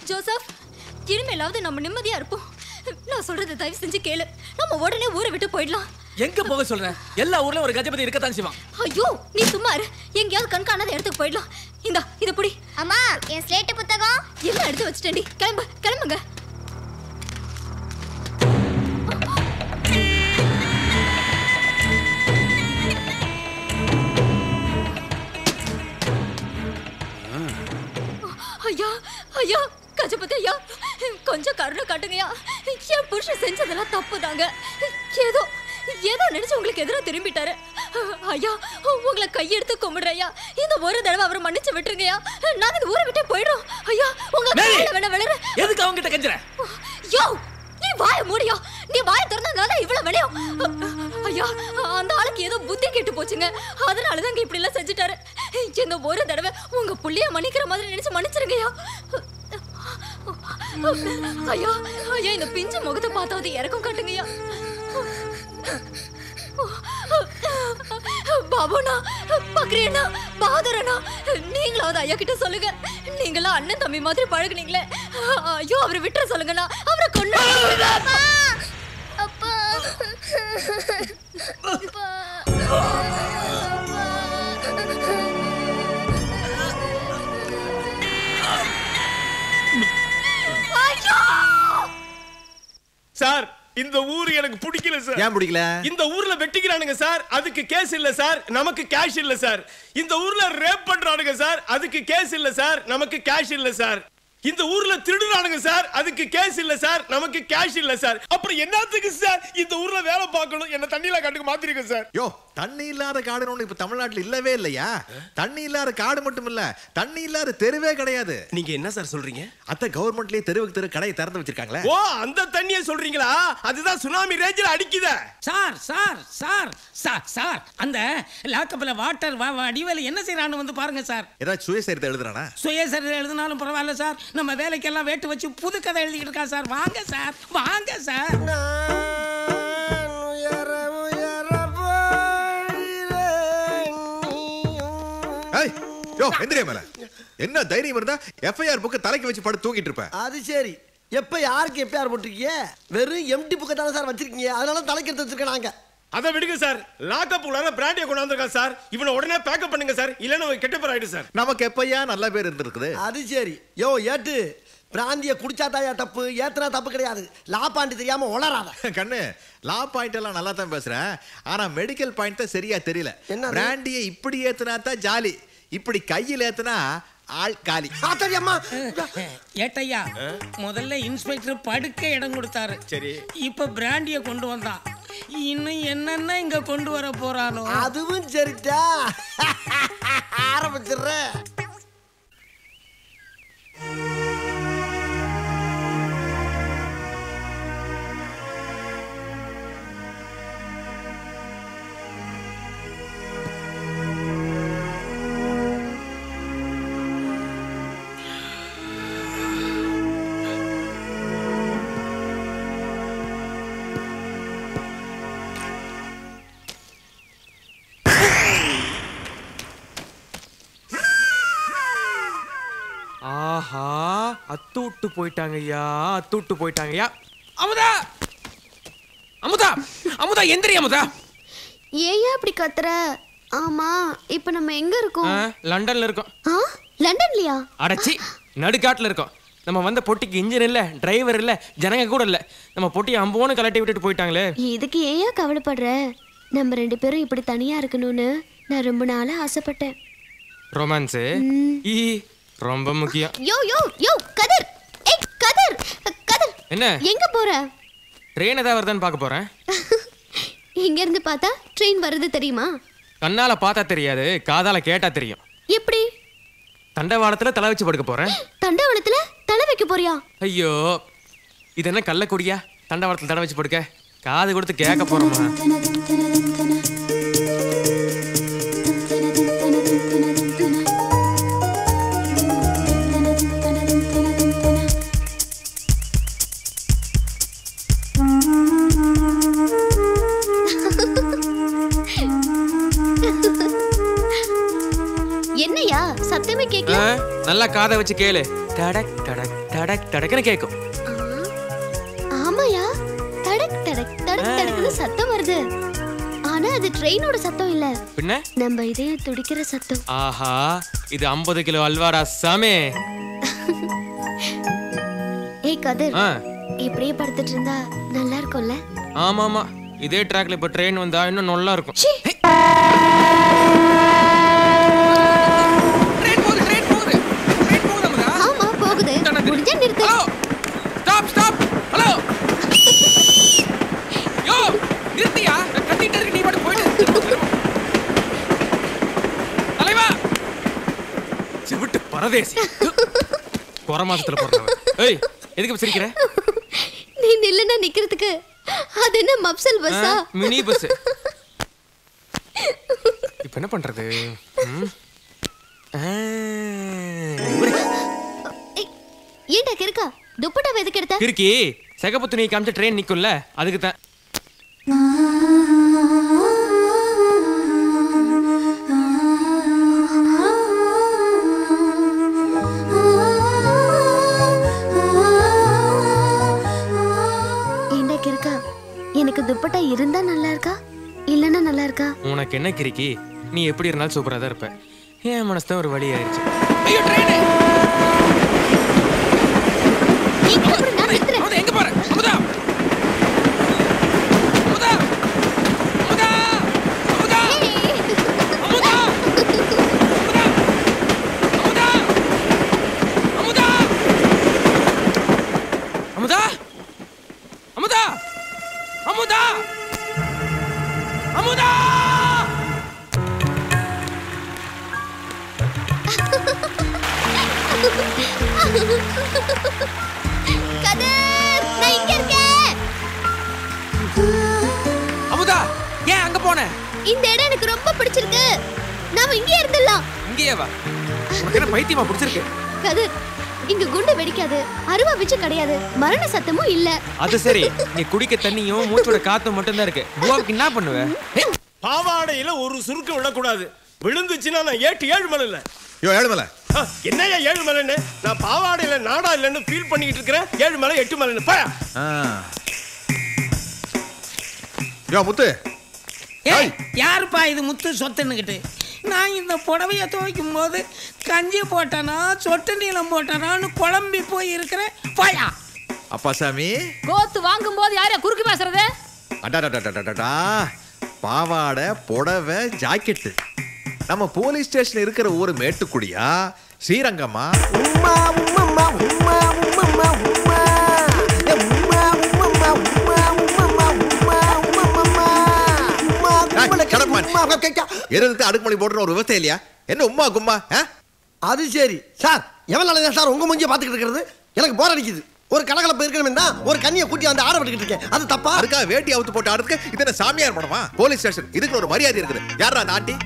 Joseph இனிமேலாவது நம்ம நிம்மதியா இருப்போம் நான் சொல்றதை தயவு செஞ்சு கேளு நம்ம உடனே ஊரை விட்டு போயிடலாம் எங்க போக சொல்ற எல்லா ஊர்ல ஒரு கஜபதி இருக்கத்தான் செய்வான் ஐயோ நீ சும்மா இரு எங்கேயாவது கண்காணாத இடத்துக்கு போயிடலாம் இந்தா இத புடி அம்மா என் ஸ்லேட்டு புத்தகம் எல்லாம் எடுத்து வச்சுட்டேன்டி கிளம்பு கிளம்புங்க ஐயா ஐயா கஜபதி ஐயா கொஞ்சம் கருணை காட்டுங்கய்யா என் புருஷன் செஞ்சதெல்லாம் தப்புதாங்க ஏதோ ஏதோ நினைச்சு உங்களுக்கு எதிராக திரும்பிட்டாரு ஐயா உங்களை கையெடுத்து கும்பிடுறேன் ஐயா இந்த ஒரு தடவை அவரை மன்னிச்சு விட்டுருங்கய்யா நாங்க இந்த ஊரை விட்டே போயிடுறோம் ஐயா உங்க மேரி! கால வேணா விழுற எதுக்கு அவங்க கிட்ட கெஞ்சுற யோ நீ வாய மூடியா நீ வாய திறந்ததுனால இவ்வளவு விளையும் ஐயா அந்த ஆளுக்கு ஏதோ புத்தி கெட்டு போச்சுங்க அதனால தான் இப்படி எல்லாம் செஞ்சுட்டாரு இந்த ஒரு தடவை உங்க புள்ளைய மன்னிக்கிற மாதிரி நினைச்சு மன்னிச்சிருங்கய்யா ஐயா ஐயா இந்த பிஞ்சு முகத்தை பார்த்தாவது இறக்கம் காட்டுங்கய்யா பாபுண்ணா பக்ரியண்ணா பகாதரண்ணா நீங்களாவது ஐயா கிட்ட சொல்லுங்க நீங்களாம் அண்ணன் தம்பி மாதிரி பழகுனீங்களே ஐயோ அவரை விட்டுற சொல்லுங்கண்ணா அவரை கொண்டு அப்பா சார் இந்த ஊர் எனக்கு பிடிக்கல சார் ஏன் பிடிக்கல இந்த ஊர்ல வெட்டிக்கிறானுங்க சார் அதுக்கு கேஸ் இல்ல சார் நமக்கு கேஷ் இல்ல சார் இந்த ஊர்ல ரேப் பண்றானுங்க சார் அதுக்கு கேஸ் இல்ல சார் நமக்கு கேஷ் இல்ல சார் இந்த ஊர்ல திருடுறானுங்க சார் அதுக்கு கேஸ் இல்ல சார் நமக்கு கேஷ் இல்ல சார் அப்புறம் என்னத்துக்கு சார் இந்த ஊர்ல வேலை பார்க்கணும் என்ன தண்ணியில காட்டுக்கு மாத்திருக்க சார் யோ தண்ணி இல்லாத காடுன்னு ஒண்ணு இப்ப தமிழ்நாட்டுல இல்லவே இல்லையா தண்ணி இல்லாத காடு மட்டும் இல்ல தண்ணி இல்லாத தெருவே கிடையாது நீங்க என்ன சார் சொல்றீங்க அத்த கவர்மெண்ட்லயே தெருவுக்கு தெரு கடையை திறந்து வச்சிருக்காங்களே ஓ அந்த தண்ணியை சொல்றீங்களா அதுதான் சுனாமி ரேஞ்சில் அடிக்குதே sir sir sir sir sir அந்த லாக்கப்பில் வாட்டர் வடிவேல என்ன செய்யறான்னு வந்து பாருங்க சார் ஏதாவது சுயசரிதை எழுதுறானா சுயசரிதை எழுதினாலும் பரவாயில்ல சார் நம்ம வேலைக்கெல்லாம் வேட்டு வச்சு புது கதை எழுதிக்கிட்டு இருக்கா சார் வாங்க சார் வாங்க சார் ஏய் யோ எந்திரியா மேல என்ன தைரியம் இருந்தா எஃப்ஐஆர் புக்க தலைக்கு வச்சு படுத்து தூங்கிட்டு இருப்ப அது சரி எப்ப யாருக்கு எஃப்ஐஆர் போட்டிருக்கீங்க வெறும் எம்டி புக்கை தானே சார் வச்சிருக்கீங்க அதனால தலைக்கு எடுத்து வச்சிருக்கேன் நாங்க அதை விடுங்க சார் லாக்அப் உள்ளார பிராண்டியை கொண்டு வந்திருக்கான் சார் இவனை உடனே பேக்கப் பண்ணுங்க சார் இல்லைன்னா கெட்ட பேர் ஆயிடும் சார் நமக்கு எப்பயா நல்ல பேர் இருந்திருக்குது அது சரி யோ ஏட்டு பிராந்திய குடிச்சா தாயா தப்பு ஏத்துனா தப்பு கிடையாது லாப்பாண்டி தெரியாம உளராத கண்ணு லா பாயிண்ட் எல்லாம் நல்லா தான் பேசுறேன் ஆனா மெடிக்கல் பாயிண்ட் தான் சரியா தெரியல என்னது? பிராண்டியை இப்படி ஏத்துனா தான் ஜாலி இப்படி கையில் ஏத்துனா ஆள் காலி ஆத்தரியம்மா ஏட்டையா முதல்ல இன்ஸ்பெக்டர் படுக்க இடம் கொடுத்தாரு சரி. இப்ப பிராண்டிய கொண்டு வந்தான் இன்னும் என்னென்ன இங்க கொண்டு வர போறானோ அதுவும் சரிட்டா ஆரம்பிச்சிடுறேன் ஆஹா அத்து விட்டு போயிட்டாங்க ஐயா அத்து விட்டு போயிட்டாங்க ஐயா அமுதா அமுதா அமுதா எந்திரி அமுதா ஏன் அப்படி கத்துற ஆமா இப்ப நம்ம எங்க இருக்கோம் ஆ, லண்டன்ல இருக்கோம் ஆ லண்டன்லயா அடச்சி நடுக்காட்டுல இருக்கோம் நம்ம வந்த பொட்டிக்கு இன்ஜின் இல்ல டிரைவர் இல்ல ஜனங்க கூட இல்ல நம்ம பொட்டியை அம்போன்னு கலட்டி விட்டுட்டு போயிட்டாங்களே இதுக்கு ஏன் கவலைப்படுற நம்ம ரெண்டு பேரும் இப்படி தனியா இருக்கணும்னு நான் ரொம்ப நாளா ஆசைப்பட்டேன் ரொமான்ஸ் ஈ ரொம்ப முக்கியம் யோ யோ யோ கதிர் ஏய் கதிர் கதிர் என்ன எங்க போற ட்ரெயின் ஏதாவது வருதான்னு பார்க்க போறேன் இங்க இருந்து பார்த்தா ட்ரெயின் வருது தெரியுமா கண்ணால பார்த்தா தெரியாது காதால கேட்டா தெரியும் எப்படி தண்டவாளத்துல தலை வச்சு படுக்க போறேன் தண்டவாளத்துல தலை வைக்க போறியா ஐயோ இது என்ன கள்ளக்குடியா தண்டவாளத்துல தடை வச்சு படுக்க காது கொடுத்து கேட்க போறோமா என்னையா சத்தமே கேட்கல ஆ, நல்லா காதை வச்சு கேளு கடக் கடக் தடக் தடக்குன்னு கேட்கும் ஆமாயா தடக் தடக் தடக் தடக்குன்னு சத்தம் வருது ஆனா அது ட்ரெயினோட சத்தம் இல்ல பின்ன நம்ம இதயம் துடிக்கிற சத்தம் ஆஹா இது ஐம்பது கிலோ அல்வாடா சாமே ஏய் கதிர் ஆ இப்படியே படுத்துட்டு இருந்தா நல்லா இருக்கும்ல ஆமா ஆமா இதே ட்ராக்ல இப்ப ட்ரெயின் வந்தா இன்னும் நல்லா இருக்கும் ச்சீ. ட்ரெயின் போகுது ட்ரெயின் போகுது ட்ரெயின் போகுது அமுதா ஆமா போகுது முடிஞ்சா நிறுத்து hello stop stop hello yo நிறுத்தியா நான் கத்திட்டு இருக்க நீ மட்டும் போயிட்டு இரு. தலைவா சிவிட்டு பரதேசி குற மாசத்துல போறவன் ஏய் எதுக்கு இப்ப சிரிக்கிற நீ நில்லுனா நிக்கிறதுக்கு அது என்ன மப்சல் பஸ்ஸா மினி பஸ் இப்ப என்ன பண்றது ம்? ஆ, இப்படி. ஏய், ஏன்டா கிறுக்கா துப்பட்டா எதுக்கு எடுத்த கிறுக்கி சிகப்பு துணி காமிச்ச ட்ரெயின் நிக்கும்ல அதுக்கு தான் ஏன்டா கிறுக்கா எனக்கு துப்பட்டா இருந்தா நல்லா இருக்கா இல்லனா நல்லா இருக்கா உனக்கு என்ன கிறுக்கி நீ எப்படி இருந்தாலும் சூப்பரா தான் இருப்ப என் மனசு தான் ஒரு வழி ஆயிடுச்சு ஐயோ ட்ரெயின் நீ கிளம்புற நான் நிறுத்துறேன் அமுதா எங்க போற அமுதா அமுதா அமுதா அமுதா அமுதா அமுதா அமுதா அமுதா அமுதா அமுதா அமுதா கதிர் நான் இங்க இருக்கேன் அமுதா ஏன் அங்க போன இந்த இடம் எனக்கு ரொம்ப பிடிச்சிருக்கு நாம இங்கே இருந்துடலாம் இங்கேயே வா உனக்கு என்ன பைத்தியமா பிடிச்சிருக்கு கதிர் இங்க குண்டு வெடிக்காது அருவா வச்சு கிடையாது மரண சத்தமும் இல்ல அது சரி நீ குடிக்க தண்ணியும் மூச்சோட காத்தும் மட்டும்தான் இருக்கு குவாவுக்கு என்ன பண்ணுவ ஏய், பாவாடையில ஒரு சுருக்கு விழக்கூடாது விழுந்துச்சுன்னா நான் ஏட்டு ஏழு மலை இல்ல யோ ஏழுமலை ஆ, என்னய்யா ஏழு மலைன்னு நான் பாவாடையில நாடா இல்லைன்னு ஃபீல் பண்ணிக்கிட்டு இருக்கிறேன் ஏழு மலை எட்டு மலைன்னு போயா ஆ. யோ முத்து ஏய் யாருப்பா இது முத்து சொத்துன்னுக்கிட்டு நான் இந்த புடவைய துவைக்கும் போது கஞ்சி போட்டனா சொட்டு நீளம் போட்டனான்னு குழம்பி போய் இருக்கிறேன் போயா அப்பா சாமி கோத்து வாங்கும் போது யாரையா குறுக்கு பேசுறது அடாடாடாடாடாடா பாவாடை புடவை ஜாக்கெட்டு நம்ம போலீஸ் ஸ்டேஷன் இருக்கிற ஊர் மேட்டுக்குடியா ஸ்ரீரங்கமா உம்மா உம்மம்மா உம்மா உம்மம்மா உம்மா ஏ உம்மா உம்மம்மா உம்மா உம்மம்மா உம்மா உம்மம்மா உம்மா ஏய், கும்மல shut up, man. உம்மா கேக்கா எருக்கு அடுக்குமொழி போடுற ஒரு விவசாயம் இல்லையா என்ன உம்மா கும்மா ஆ? அது சரி சார் எவ்வளவு நாளைக்கு சார் உங்க மூஞ்சிய பாத்துக்கிட்டு இருக்கிறது எனக்கு போர் அடிக்குது ஒரு கலகலப்பு இருக்கணுமே தான் ஒரு கண்ணியை கூட்டி வந்து ஆட விட்டுக்கிட்டு இருக்கேன் அது தப்பா அதுக்காக வேட்டி அவுத்து போட்டு ஆடுறதுக்கு இது என்ன சாமியார் படமா போலீஸ் ஸ்டேஷன் இதுக்கு ஒரு மரியாதை இருக்குது யாரா அந்த ஆண்டி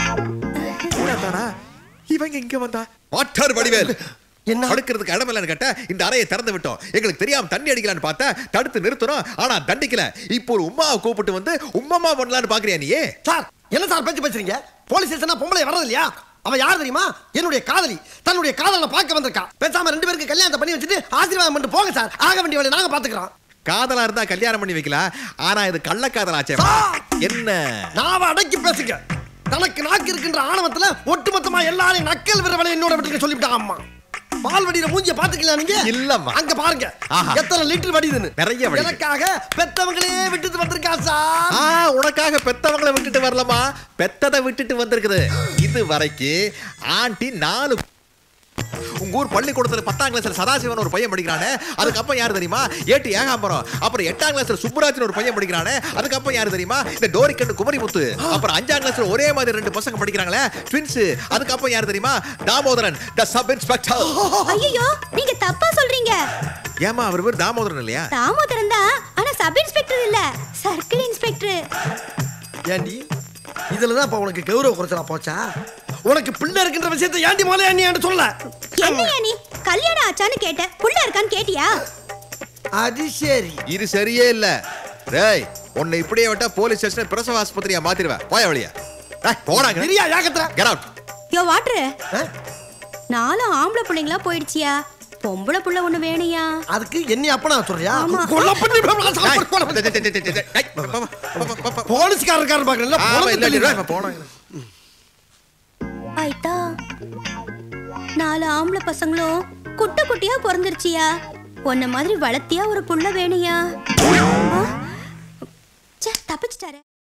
தானா இவங்க இங்க வந்தா வாட்டர் வடிவேல் என்ன? அடுக்கிறதுக்கு இடம் இல்லைன்னு கேட்டா இந்த அறையை திறந்து விட்டோம் எங்களுக்கு தெரியாம தண்ணி அடிக்கலான்னு பார்த்தா தடுத்து நிறுத்தணும் ஆனா தண்டிக்கல இப்போ ஒரு உமாவை கூப்பிட்டு வந்து உம்மம்மா பண்ணலான்னு பாக்குறியா நீ சார் என்ன சார் பேச்சு பேசுறீங்க போலீஸ் ஸ்டேஷனா பொம்பளை வர்றது இல்லையா அவ யார் தெரியுமா என்னுடைய காதலி தன்னுடைய காதலை பார்க்க வந்திருக்கா பேசாம ரெண்டு பேருக்கு கல்யாணத்தை பண்ணி வச்சுட்டு ஆசீர்வாதம் பண்ணிட்டு போங்க சார் ஆக வேண்டிய வேலையை நாங்க பாத்துக்கிறோம் காதலா இருந்தா கல்யாணம் பண்ணி வைக்கலாம் ஆனா இது கள்ளக்காதலாச்சே என்ன நாவ அடக்கி பேசுங்க தனக்கு நாக்கு இருக்கின்ற ஆணவத்துல ஒட்டுமொத்தமா எல்லாரையும் நக்கல் விர வேலையை என்னோட விட்டுருக்க சொல்லிவிட்டான் அம்மா பால் வடிகிற மூஞ்சிய பாத்துக்கலாம் நீங்க இல்லம்மா. அங்க பாருங்க ஆஹா. எத்தனை லிட்டர் வடியுதுன்னு நிறைய வடியுது. எனக்காக பெத்தவங்களே விட்டுட்டு வந்திருக்கா சார் ஆ உனக்காக பெத்தவங்கள விட்டுட்டு வரலமா பெத்ததை விட்டுட்டு வந்திருக்குது இது வரைக்கும் ஆண்டி நாலு உங்க ஊர் பள்ளிக்கூடத்துல பத்தாம் கிளாஸ்ல சதாசிவன் ஒரு பையன் படிக்கிறானே அதுக்கப்புறம் யாரு தெரியுமா ஏட்டு ஏகாம்பரம் அப்புறம் எட்டாம் கிளாஸ்ல சுப்புராஜன் ஒரு பையன் படிக்கிறானே அதுக்கப்புறம் யாரு தெரியுமா இந்த டோரிக்கண்டு குமரிமுத்து அப்புறம் அஞ்சாம் கிளாஸ்ல ஒரே மாதிரி ரெண்டு பசங்க படிக்கிறாங்களே ட்வின்ஸ் அதுக்கப்புறம் யாரு தெரியுமா தாமோதரன் த சப் இன்ஸ்பெக்டர் ஐயோ நீங்க தப்பா சொல்றீங்க ஏமா அவர் பேர் தாமோதரன் இல்லையா தாமோதரன் தான் ஆனா சப் இன்ஸ்பெக்டர் இல்ல சர்க்கிள் இன்ஸ்பெக்டர் ஏண்டி இதுலதான் இப்ப உனக்கு கௌரவ குறைச்சலா போச்சா உனக்கு பிள்ளை இருக்கின்ற விஷயத்தை ஏண்டி முதல்ல ஏண்டி என்கிட்ட சொல்ல என்னையா நீ கல்யாணம் ஆச்சான்னு கேட்ட புள்ள இருக்கான்னு கேட்டியா அது சரி இது சரியே இல்ல டேய் உன்னை இப்படியே விட்டா போலீஸ் ஸ்டேஷன் பிரசவ ஆஸ்பத்திரியா மாத்திருவேன் போய வழியா டேய் போடாங்க சரியா ஏகத்துல கெட் அவுட் யோ வாட்ரு நாலும் ஆம்பளை பிள்ளைங்களா போயிடுச்சியா பொம்பளை புள்ள ஒண்ணு வேணையா அதுக்கு என்ன அப்பனா சொல்றியா ஆமா. கொலை பண்ணி டேய், டேய், டேய், டேய், டேய், டேய், போ, போ, போ, போ, போ, போ. போலீஸ்காரர் இருக்காரு பாக்குறேன் ஆமா, இல்ல, இல்ல, இல்ல, போனோம். ஆயிட்டா நாலு ஆம்பளை பசங்களும் குட்டை குட்டியா பிறந்துருச்சியா உன்ன மாதிரி வளர்த்தியா ஒரு புள்ள வேணையா ஆ? ச்சே, தப்பிச்சிட்டாரே